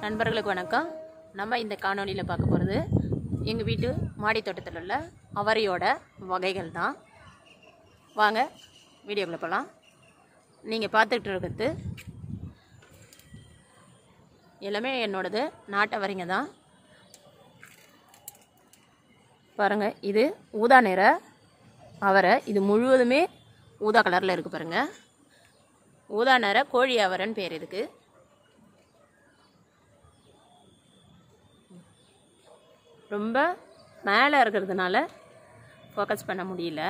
நண்பர்களுக்கு வணக்கம் நம்ம இந்த காணொளியில் பார்க்க போகிறது எங்கள் வீட்டு மாடி தோட்டத்தில் உள்ள அவரையோட வகைகள் தான் வாங்க வீடியோக்குள்ளே போகலாம் நீங்கள் பார்த்துக்கிட்டு இருக்கிறது எல்லாமே என்னோடது நாட்டு அவரைங்க தான் பாருங்கள் இது ஊதா நிற அவரை இது முழுவதுமே ஊதா கலரில் இருக்குது பாருங்கள் ஊதா நிற கோழி அவரைன்னு பேர் இதுக்கு ரொம்ப மேலே இருக்கிறதுனால ஃபோக்கஸ் பண்ண முடியல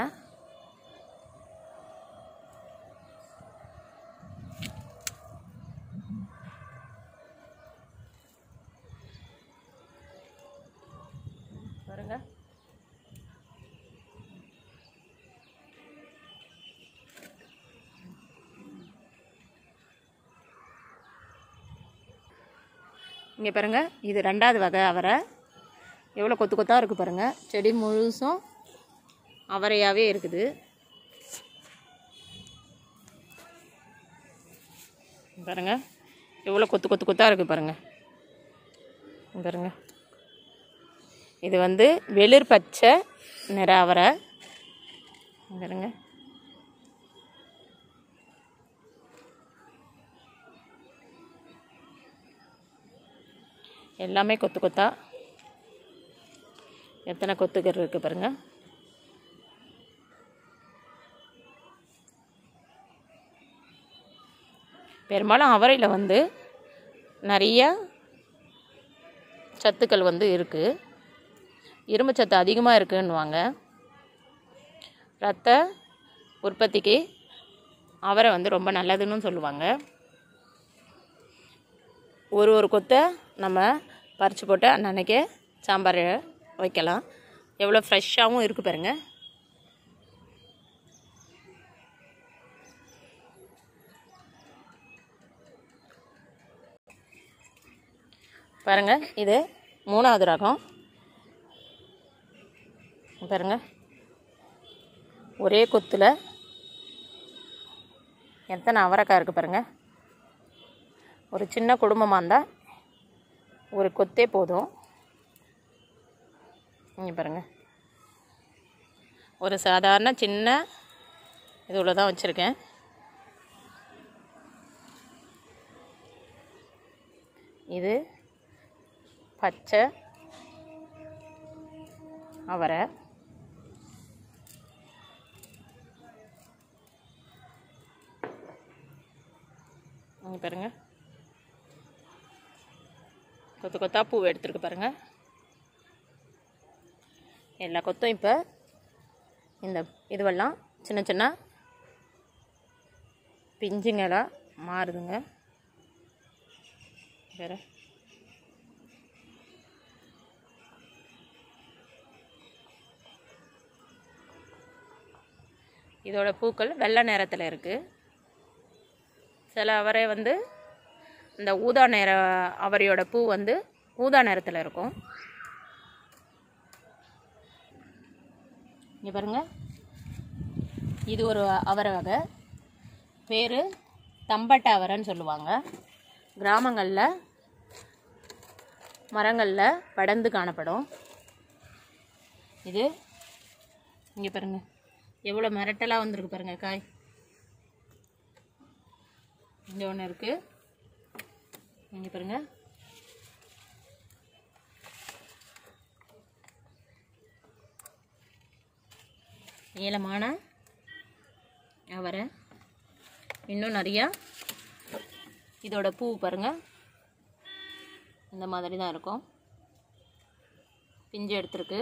பாருங்க இங்கே பாருங்க இது ரெண்டாவது வகை அவரை எவ்வளோ கொத்து கொத்தாக இருக்குது பாருங்கள் செடி முழுசும் அவரையாகவே இருக்குது பாருங்க எவ்வளோ கொத்து கொத்து கொத்தாக இருக்குது பாருங்கள் பாருங்க இது வந்து வெளிர் பச்சை நிற அவரை பாருங்க எல்லாமே கொத்து கொத்தா எத்தனை கொத்துக்கள் இருக்குது பாருங்கள் பெரும்பாலும் அவரையில் வந்து நிறைய சத்துக்கள் வந்து இருக்குது இரும்பு சத்து அதிகமாக இருக்குன்னுவாங்க ரத்த உற்பத்திக்கு அவரை வந்து ரொம்ப நல்லதுன்னு சொல்லுவாங்க ஒரு ஒரு கொத்தை நம்ம பறித்து போட்டு அன்னன்னைக்கே சாம்பார் வைக்கலாம் எவ்வளோ ஃப்ரெஷ்ஷாகவும் இருக்குது பாருங்க பாருங்க இது மூணாவது ரகம் பாருங்க ஒரே கொத்தில் எத்தனை அவரைக்காய் இருக்குது பாருங்கள் ஒரு சின்ன குடும்பமாக இருந்தால் ஒரு கொத்தே போதும் இங்கே பாருங்கள் ஒரு சாதாரண சின்ன இதுவில் தான் வச்சுருக்கேன் இது பச்சை அவரை இங்கே பாருங்கள் கொத்து கொத்தா பூ எடுத்துருக்கு பாருங்க எல்லா கொத்தும் இப்போ இந்த இதுவெல்லாம் சின்ன சின்ன பிஞ்சுங்களாக மாறுதுங்க வேற இதோட பூக்கள் வெள்ளை நிறத்தில் இருக்குது சில அவரை வந்து இந்த ஊதா நிற அவரையோட பூ வந்து ஊதா நிறத்தில் இருக்கும் இங்கே பாருங்க இது ஒரு அவரை வகை பேர் தம்பட்ட அவரைன்னு சொல்லுவாங்க கிராமங்களில் மரங்களில் படர்ந்து காணப்படும் இது இங்கே பாருங்க எவ்வளோ மிரட்டலாக வந்திருக்கு பாருங்க காய் இங்கே ஒன்று இருக்குது இங்கே பாருங்க நீளமான அவரை இன்னும் நிறையா இதோட பூ பாருங்க இந்த மாதிரி தான் இருக்கும் பிஞ்சு எடுத்துருக்கு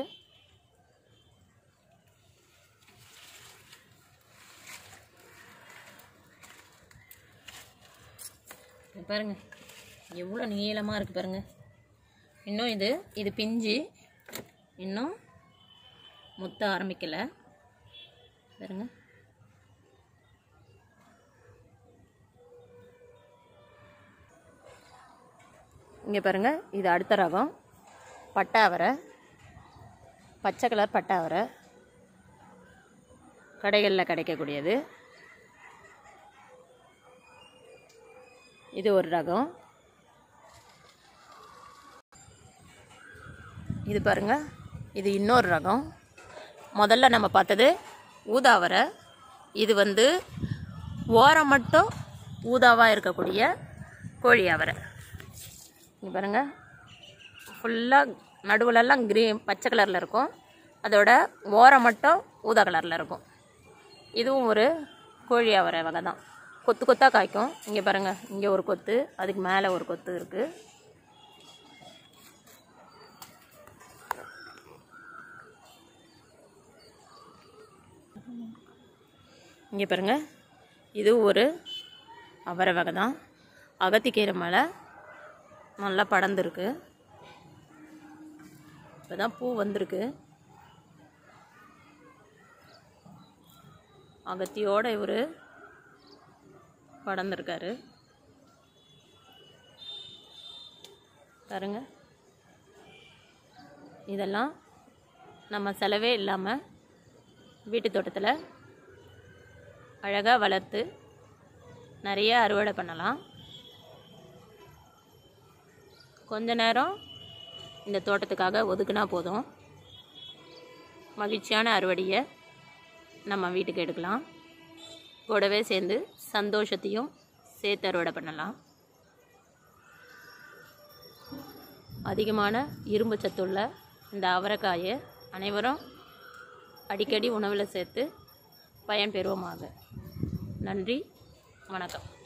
இங்க பாருங்க எவ்வளோ நீளமாக இருக்குது பாருங்க இன்னும் இது இது பிஞ்சு இன்னும் முத்த ஆரம்பிக்கலை பாருங்க இங்கே பாருங்க இது அடுத்த ரகம் பட்டாவரை பச்சை கலர் பட்டாவரை கடைகளில் கிடைக்கக்கூடியது இது ஒரு ரகம் இது பாருங்க இது இன்னொரு ரகம் முதல்ல நம்ம பார்த்தது ஊதாவரை இது வந்து ஓரம் மட்டும் ஊதாவாக இருக்கக்கூடிய கோழி அவரை இங்கே பாருங்க ஃபுல்லாக நடுவுலலாம் க்ரீன் பச்சை கலரில் இருக்கும் அதோட ஓரம் மட்டும் ஊதா கலரில் இருக்கும் இதுவும் ஒரு கோழி அவரை வகை தான் கொத்து கொத்தாக காய்க்கும் இங்கே பாருங்கள் இங்கே ஒரு கொத்து அதுக்கு மேலே ஒரு கொத்து இருக்குது இங்கே பாருங்க இது ஒரு அவரை வகை தான் அகத்திக்கீரை மேலே நல்லா படர்ந்துருக்கு இப்போ தான் பூ வந்திருக்கு அகத்தியோட இவர் படர்ந்துருக்காரு பாருங்க இதெல்லாம் நம்ம செலவே இல்லாமல் வீட்டு தோட்டத்தில் அழகாக வளர்த்து நிறைய அறுவடை பண்ணலாம் கொஞ்ச நேரம் இந்த தோட்டத்துக்காக ஒதுக்குனா போதும் மகிழ்ச்சியான அறுவடையை நம்ம வீட்டுக்கு எடுக்கலாம் கூடவே சேர்ந்து சந்தோஷத்தையும் சேர்த்து அறுவடை பண்ணலாம் அதிகமான இரும்பு சத்துள்ள இந்த அவரைக்காயை அனைவரும் அடிக்கடி உணவில் சேர்த்து பயன்பெறுவோமாக நன்றி வணக்கம்